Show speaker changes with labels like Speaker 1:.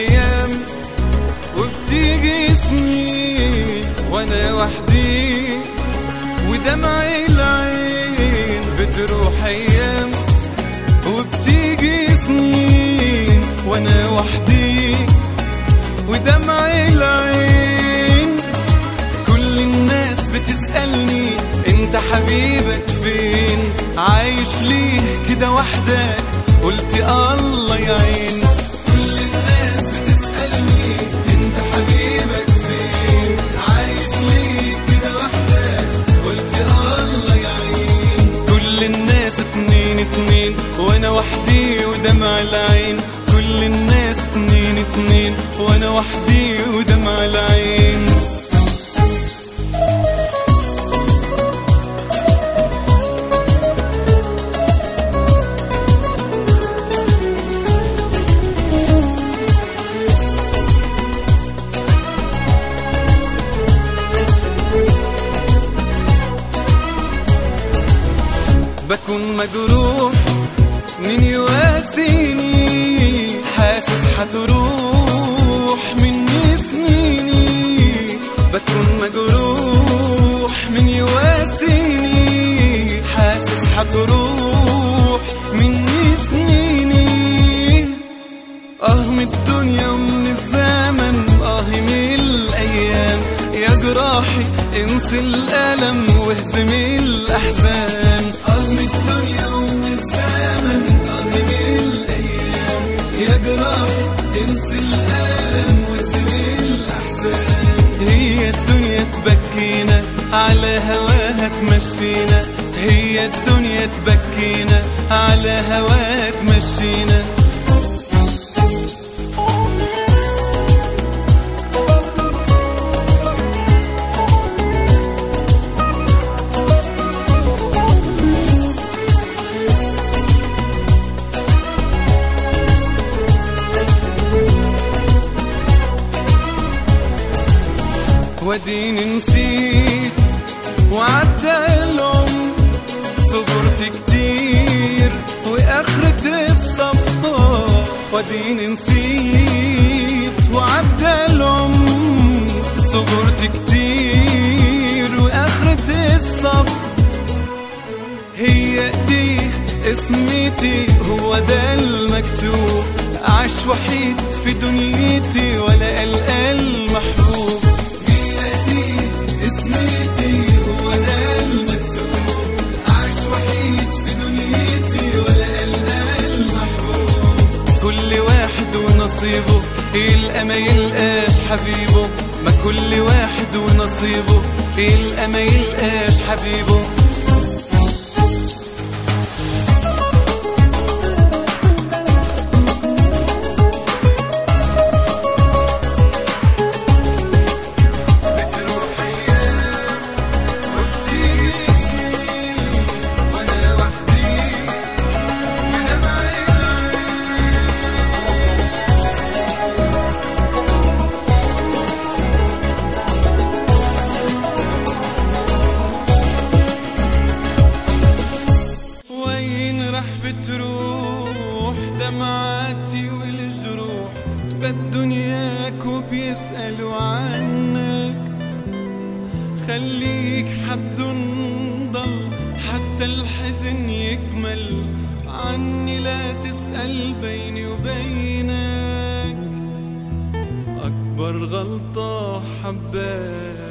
Speaker 1: ايام وبتيجي سنين وانا وحدي ودمع العين بتروح ايام وبتيجي سنين وانا وحدي ودمع العين كل الناس بتسألني انت حبيبك فين عايش ليه كده وحدك قلت الله يعين كل الناس بتسألني انت حبيبك فين عايش ليه كده وحدك قلت الله يعين كل الناس اتنين اتنين وانا وحدي ودمع العين كل الناس اتنين اتنين وانا وحدي ودمع العين بكون مجروح من يواسيني حاسس حتروح مني سنيني بكون مجروح من يواسيني حاسس حتروح مني سنيني اه من الدنيا ومن الزمن اه من الايام يا جراحي انسي الالم واهزم الاحزان اه من الدنيا ومن الزمن اه من الايام يا جراحي انسي الالم واهزم الاحزان هي الدنيا تبكينا على هواها تمشينا هي الدنيا تبكينا على هواها تمشينا وديني نسيت وعدى العمر صبرت كتير واخرة الصبر وديني نسيت وعدى العمر صبرت كتير واخرة الصبر هي دي اسمتي هو ده المكتوب عاش وحيد في دنيتي ولا ألقى المحبوب هي دي اسمتي هو ده المكتوب عاش وحيد في دنيتي ولا ألقى المحبوب كل واحد ونصيبه يلقى ما يلقاش حبيبه ما كل واحد ونصيبه يلقى ما يلقاش حبيبه بتروح ايام وبتيجي سنين وانا وحدي وانا معاك وين راح بتروح دمعاتي والجروح بالدنياك وبيسألوا عنك خليك حد ضل حتى الحزن يكمل عني لا تسأل بيني وبينك أكبر غلطة حباك